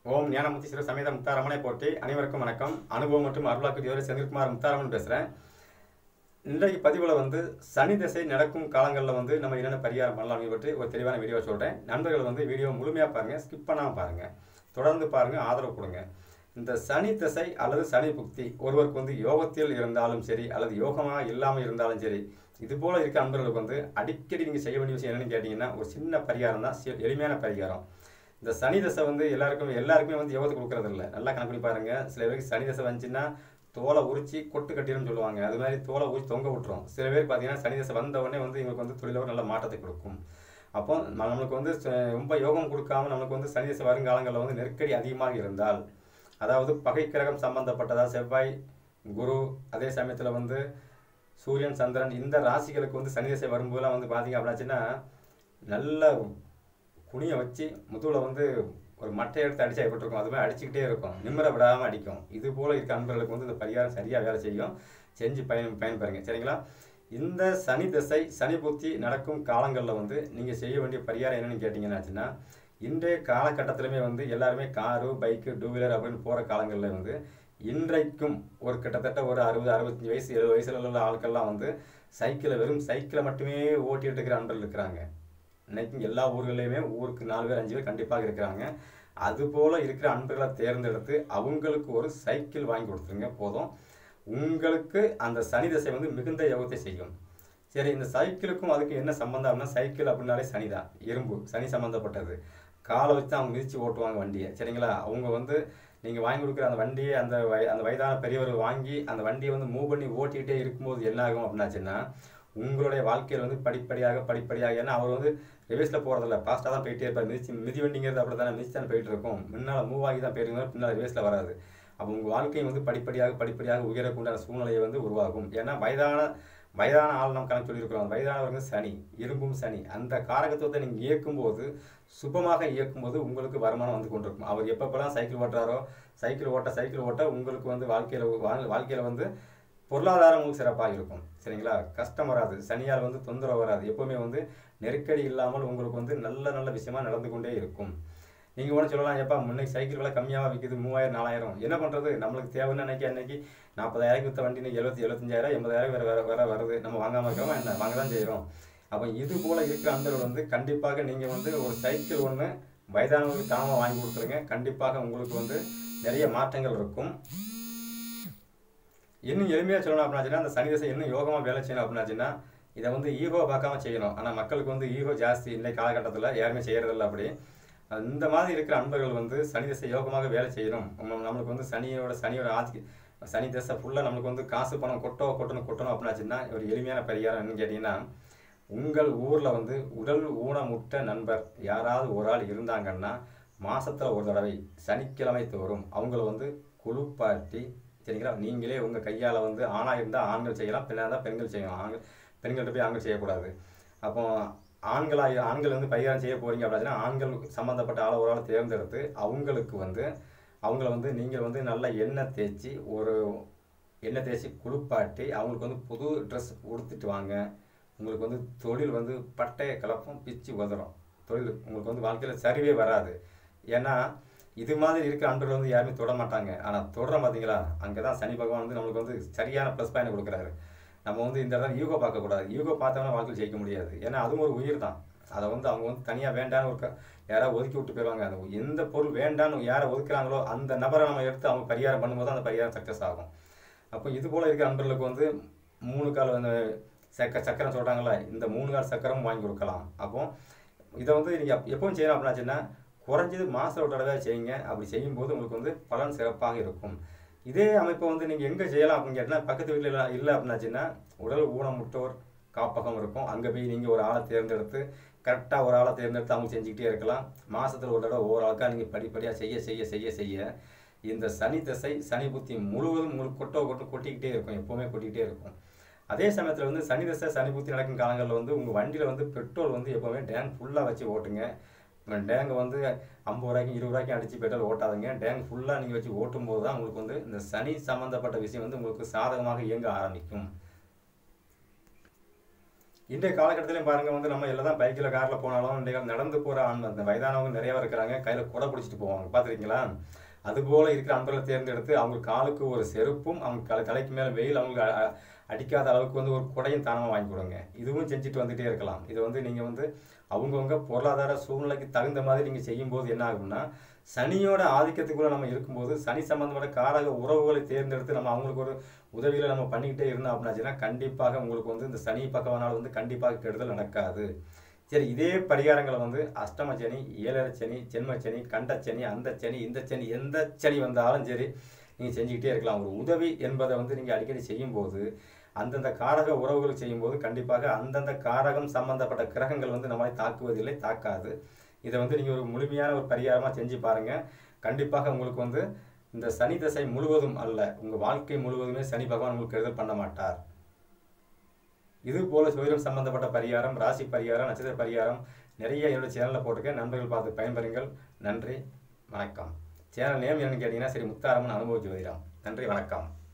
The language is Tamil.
ஓம் ஞானமுத்தி சிறு சமேத முத்தாரமனை போட்டி அனைவருக்கும் வணக்கம் அனுபவம் மற்றும் அருளாக்கு ஜோதி செந்தில்குமார் முத்தாரமன் பேசுகிறேன் இன்றைக்கு பதிவில் வந்து சனி திசை நடக்கும் காலங்களில் வந்து நம்ம என்னென்ன பரிகாரம் பண்ணலாம் பற்றி ஒரு தெளிவான வீடியோ சொல்கிறேன் நண்பர்கள் வந்து வீடியோ முழுமையாக பாருங்கள் ஸ்கிப் பண்ணாமல் பாருங்கள் தொடர்ந்து பாருங்கள் ஆதரவு கொடுங்க இந்த சனி திசை அல்லது சனி புக்தி ஒருவருக்கு வந்து யோகத்தில் இருந்தாலும் சரி அல்லது யோகமாக இல்லாமல் இருந்தாலும் சரி இது போல இருக்க அன்பர்களுக்கு வந்து அடிக்கடி நீங்கள் செய்ய வேண்டிய விஷயம் என்னன்னு கேட்டிங்கன்னா ஒரு சின்ன பரிகாரம் தான் சி- எளிமையான பரிகாரம் இந்த சனி தசை வந்து எல்லாருக்கும் எல்லாருக்குமே வந்து யோகத்தை கொடுக்கறது இல்லை நல்லா கணக்கு பண்ணி பாருங்க சில பேருக்கு சனி தசை வந்துச்சுன்னா தோலை உரிச்சு கொட்டு கட்டிடும்னு சொல்லுவாங்க அது மாதிரி தோலை உரிச்சு தொங்க விட்டுரும் சில பேர் பார்த்தீங்கன்னா சனி தசை வந்த உடனே வந்து இவங்களுக்கு வந்து தொழில ஒரு நல்ல மாற்றத்தை கொடுக்கும் அப்போ நம்ம- நம்மளுக்கு வந்து ச- ரொம்ப யோகம் கொடுக்காம நம்மளுக்கு வந்து சனி தசை வருங்காலங்களில் வந்து நெருக்கடி அதிகமாக இருந்தால் அதாவது பகை கிரகம் சம்பந்தப்பட்டதா செவ்வாய் குரு அதே சமயத்தில் வந்து சூரியன் சந்திரன் இந்த ராசிகளுக்கு வந்து சனி திசை வரும்போதெல்லாம் வந்து பார்த்தீங்க அப்படின்னாச்சுன்னா நல்ல குனியை வச்சு முதுகில் வந்து ஒரு மட்டை எடுத்து அடிச்சா எப்படி இருக்கும் அது மாதிரி அடிச்சுக்கிட்டே இருக்கும் நிம்மர விடாமல் அடிக்கும் இது போல இருக்க அன்பர்களுக்கு வந்து இந்த பரிகாரம் சரியாக வேலை செய்யும் செஞ்சு பயன் பயன்பெறுங்க சரிங்களா இந்த சனி திசை சனி புத்தி நடக்கும் காலங்களில் வந்து நீங்கள் செய்ய வேண்டிய பரிகாரம் என்னன்னு கேட்டிங்கன்னாச்சுன்னா இன்றைய காலகட்டத்திலுமே வந்து எல்லாருமே காரு பைக்கு டூ வீலர் அப்படின்னு போகிற காலங்களில் வந்து இன்றைக்கும் ஒரு கிட்டத்தட்ட ஒரு அறுபது அறுபத்தஞ்சு வயசு எழுபது வயசுல உள்ள ஆட்கள்லாம் வந்து சைக்கிளை வெறும் சைக்கிளை மட்டுமே ஓட்டிட்டு இருக்கிற அன்பர்கள் இருக்கிறாங்க இன்னைக்கும் எல்லா ஊர்கள்லையுமே ஊருக்கு நாலு பேர் அஞ்சு பேர் கண்டிப்பாக இருக்கிறாங்க அது போல இருக்கிற அன்பர்களை தேர்ந்தெடுத்து அவங்களுக்கு ஒரு சைக்கிள் வாங்கி கொடுத்துருங்க போதும் உங்களுக்கு அந்த சனி திசை வந்து மிகுந்த யோகத்தை செய்யும் சரி இந்த சைக்கிளுக்கும் அதுக்கு என்ன சம்பந்தம் அப்படின்னா சைக்கிள் அப்படின்னாலே சனி தான் இரும்பு சனி சம்மந்தப்பட்டது காலை வச்சு அவங்க மிதித்து ஓட்டுவாங்க வண்டியை சரிங்களா அவங்க வந்து நீங்கள் வாங்கி கொடுக்குற அந்த வண்டியை அந்த வய அந்த வயதான பெரியவர்கள் வாங்கி அந்த வண்டியை வந்து மூவ் பண்ணி ஓட்டிகிட்டே இருக்கும்போது என்ன ஆகும் அப்படின்னாச்சுன்னா உங்களுடைய வாழ்க்கையில் வந்து படிப்படியாக படிப்படியாக ஏன்னா அவர் வந்து ரிவர்ஸில் போகிறதில்ல ஃபாஸ்ட்டாக தான் போயிட்டே இருப்பார் மிதிச்சு மிதி வண்டிங்கிறது அப்படி தானே மிதிச்சு தானே போயிட்டு இருக்கும் முன்னால் மூவ் ஆகி தான் போயிட்டு இருந்தாலும் பின்னால் ரிவர்ஸில் வராது அப்போ உங்கள் வாழ்க்கை வந்து படிப்படியாக படிப்படியாக உயரக்குண்டான சூழ்நிலையை வந்து உருவாகும் ஏன்னா வயதான வயதான ஆள் நம்ம கணக்கு சொல்லியிருக்கிறோம் அந்த வயதானவர்கள் சனி இரும்பும் சனி அந்த காரகத்துவத்தை நீங்கள் இயக்கும்போது சுபமாக இயக்கும்போது உங்களுக்கு வருமானம் வந்து கொண்டிருக்கும் அவர் எப்பப்பெல்லாம் சைக்கிள் ஓட்டுறாரோ சைக்கிள் ஓட்ட சைக்கிள் ஓட்ட உங்களுக்கு வந்து வாழ்க்கையில் வாழ்க்கையில் வந்து பொருளாதாரம் உங்களுக்கு சிறப்பாக இருக்கும் சரிங்களா கஷ்டம் வராது சனியால் வந்து தொந்தரவு வராது எப்பவுமே வந்து நெருக்கடி இல்லாமல் உங்களுக்கு வந்து நல்ல நல்ல விஷயமா நடந்து கொண்டே இருக்கும் நீங்கள் ஒன்று சொல்லலாம் எப்பா முன்னைக்கு சைக்கிள் விலை கம்மியாக விற்குது மூவாயிரம் நாலாயிரம் என்ன பண்ணுறது நம்மளுக்கு தேவைன்னு அன்னைக்கு அன்னைக்கு நாற்பதாயிரம் விற்ற வண்டி இன்னைக்கு எழுபத்தி எழுபத்தஞ்சாயிரம் எண்பதாயிரம் வேறு வேறு வேறு வருது நம்ம வாங்காமல் இருக்கிறோம் என்ன வாங்க தான் செய்கிறோம் அப்போ இது போல் இருக்கிற அன்பர்கள் வந்து கண்டிப்பாக நீங்கள் வந்து ஒரு சைக்கிள் ஒன்று வயதானவங்களுக்கு தானமாக வாங்கி கொடுத்துருங்க கண்டிப்பாக உங்களுக்கு வந்து நிறைய மாற்றங்கள் இருக்கும் இன்னும் எளிமையாக சொல்லணும் அப்படின்னாச்சுன்னா அந்த சனி திசை இன்னும் யோகமாக வேலை செய்யணும் அப்படின்னாச்சுன்னா இதை வந்து ஈகோ பார்க்காம செய்யணும் ஆனால் மக்களுக்கு வந்து ஈகோ ஜாஸ்தி இந்த காலகட்டத்தில் யாருமே செய்யறதில்ல அப்படி அது இந்த மாதிரி இருக்கிற அன்பர்கள் வந்து சனி திசை யோகமாக வேலை செய்யணும் நம்ம- நம்மளுக்கு வந்து சனியோட சனியோட ஆட்சி சனி திசை ஃபுல்லாக நம்மளுக்கு வந்து காசு பணம் கொட்டோ கொட்டணும் கொட்டணும் அப்படின்னாச்சுன்னா ஒரு எளிமையான பரிகாரம் என்னன்னு கேட்டிங்கன்னா உங்கள் ஊரில் வந்து உடல் ஊனமுற்ற நண்பர் யாராவது ஒரு ஆள் இருந்தாங்கன்னா மாசத்துல ஒரு தடவை சனிக்கிழமை தோறும் அவங்கள வந்து குளிப்பாட்டி சரிங்களா நீங்களே உங்கள் கையால் வந்து ஆணாக இருந்தால் ஆண்கள் செய்யலாம் பெண்ணாக இருந்தால் பெண்கள் செய்யலாம் ஆண்கள் பெண்கள்கிட்ட போய் ஆண்கள் செய்யக்கூடாது அப்போ ஆண்களாக ஆண்கள் வந்து பரிகாரம் செய்ய போறீங்க அப்படின்னா ஆண்கள் சம்மந்தப்பட்ட ஆளை ஒரு ஆளை தேர்ந்தெடுத்து அவங்களுக்கு வந்து அவங்கள வந்து நீங்கள் வந்து நல்ல எண்ணெய் தேய்ச்சி ஒரு எண்ணெய் தேய்ச்சி குளிப்பாட்டி அவங்களுக்கு வந்து புது ட்ரெஸ் உடுத்திட்டு வாங்க உங்களுக்கு வந்து தொழில் வந்து பட்டைய கலப்பும் பிச்சு உதறும் தொழில் உங்களுக்கு வந்து வாழ்க்கையில் சரிவே வராது ஏன்னா இது மாதிரி இருக்கிற அன்பர்கள் வந்து யாருமே தொட மாட்டாங்க ஆனால் தொடர பார்த்தீங்களா அங்கே தான் சனி பகவான் வந்து நம்மளுக்கு வந்து சரியான ப்ளஸ் பாயிண்ட் கொடுக்குறாரு நம்ம வந்து இந்த இடத்துல யூகோ பார்க்கக்கூடாது யூகோ பார்த்தோம்னா வாழ்க்கையில் ஜெயிக்க முடியாது ஏன்னா அதுவும் ஒரு உயிர் தான் அதை வந்து அவங்க வந்து தனியாக வேண்டான்னு ஒரு க- யாராவது ஒதுக்கி விட்டு போயிடுவாங்க அந்த எந்த பொருள் வேண்டான்னு யாரை ஒதுக்குறாங்களோ அந்த நபரை நம்ம எடுத்து அவங்க பரிகாரம் பண்ணும்போது அந்த பரிகாரம் சக்ஸஸ் ஆகும் அப்போ இது போல இருக்கிற அன்பர்களுக்கு வந்து மூணு கால் அந்த சக்க சக்கரம் சொல்கிறாங்களா இந்த மூணு கால் சக்கரமும் வாங்கி கொடுக்கலாம் அப்போ இதை வந்து நீங்கள் எப்பவும் செய்யணும் அப்படின்னாச்சுன்னா குறைஞ்சது மாதம் ஒரு தடவை செய்யுங்க அப்படி செய்யும்போது உங்களுக்கு வந்து பலன் சிறப்பாக இருக்கும் இதே அமைப்பை வந்து நீங்கள் எங்கே செய்யலாம் அப்படின்னு கேட்டால் பக்கத்து வீட்டில் இல்லை இல்லை அப்படின்னாச்சுன்னா உடல் ஊனமுற்றோர் காப்பகம் இருக்கும் அங்கே போய் நீங்கள் ஒரு ஆளை தேர்ந்தெடுத்து கரெக்டாக ஒரு ஆளை தேர்ந்தெடுத்து அவங்க செஞ்சுக்கிட்டே இருக்கலாம் மாசத்துல ஒரு தடவை ஒவ்வொரு ஆளுக்காக நீங்கள் படிப்படியாக செய்ய செய்ய செய்ய செய்ய இந்த சனி திசை சனி புத்தி முழுவதும் உங்களுக்கு கொட்டோ கொட்டோ கொட்டிக்கிட்டே இருக்கும் எப்போவுமே கொட்டிக்கிட்டே இருக்கும் அதே சமயத்தில் வந்து சனி திசை சனி புத்தி நடக்கும் காலங்களில் வந்து உங்கள் வண்டியில் வந்து பெட்ரோல் வந்து எப்போவுமே டேங்க் ஃபுல்லாக வச்சு ஓட்டுங்க டேங்கை வந்து ஐம்பது ரூபாய்க்கும் இருபது ரூபாய்க்கும் அடித்து பெட்ரோல் ஓட்டாதுங்க டேங்க் ஃபுல்லாக நீங்கள் வச்சு ஓட்டும்போது தான் உங்களுக்கு வந்து இந்த சனி சம்மந்தப்பட்ட விஷயம் வந்து உங்களுக்கு சாதகமாக இயங்க ஆரம்பிக்கும் இன்றைய காலகட்டத்திலையும் பாருங்க வந்து நம்ம எல்லாம் தான் பைக்கில் காரில் போனாலும் இன்றைய நடந்து போகிற அந்த வயதானவங்க நிறையா இருக்கிறாங்க கையில் குடை பிடிச்சிட்டு போவாங்க பார்த்துருக்கீங்களா அதுபோல் இருக்கிற அன்பர்களை தேர்ந்தெடுத்து அவங்க காலுக்கு ஒரு செருப்பும் அவங்க கலை தலைக்கு மேலே வெயில் அவங்களுக்கு அ- அ- அடிக்காத அளவுக்கு வந்து ஒரு குடையும் தானமாக வாங்கி கொடுங்க இதுவும் செஞ்சுட்டு வந்துகிட்டே இருக்கலாம் இது வந்து நீங்கள் வந்து அவங்கவுங்க பொருளாதார சூழ்நிலைக்கு தகுந்த மாதிரி நீங்கள் செய்யும்போது என்ன ஆகும்னா சனியோட ஆதிக்கத்துக்குள்ள நம்ம இருக்கும்போது சனி சம்பந்தப்பட்ட காரக உறவுகளை தேர்ந்தெடுத்து நம்ம அவங்களுக்கு ஒரு உதவியில் நம்ம பண்ணிக்கிட்டே இருந்தோம் அப்படின்னாச்சுன்னா கண்டிப்பாக உங்களுக்கு வந்து இந்த சனி பகவானால் வந்து கண்டிப்பாக கெடுதல் நடக்காது சரி இதே பரிகாரங்களை வந்து அஷ்டம சனி ஏழரை சனி ஜென்ம சனி கண்ட சனி அந்த சனி இந்த சனி எந்த சனி வந்தாலும் சரி நீங்கள் செஞ்சுக்கிட்டே இருக்கலாம் ஒரு உதவி என்பதை வந்து நீங்கள் அடிக்கடி செய்யும்போது அந்தந்த காரக உறவுகள் செய்யும்போது கண்டிப்பாக அந்தந்த காரகம் சம்பந்தப்பட்ட கிரகங்கள் வந்து நம்மளை தாக்குவதில்லை தாக்காது இதை வந்து நீங்கள் ஒரு முழுமையான ஒரு பரிகாரமாக செஞ்சு பாருங்கள் கண்டிப்பாக உங்களுக்கு வந்து இந்த சனி தசை முழுவதும் அல்ல உங்கள் வாழ்க்கை முழுவதுமே சனி பகவான் உங்களுக்கு கெடுதல் பண்ண மாட்டார் இது போல ஜோதிடம் சம்பந்தப்பட்ட பரிகாரம் ராசி பரிகாரம் நட்சத்திர பரிகாரம் நிறைய என்னோட சேனலில் போட்டிருக்கேன் நண்பர்கள் பார்த்து பயன்பெறுங்கள் நன்றி வணக்கம் சேனல் நேம் என்னன்னு கேட்டிங்கன்னா சரி முத்தாரம்மன் அனுபவ ஜோதிடம் நன்றி வணக்கம்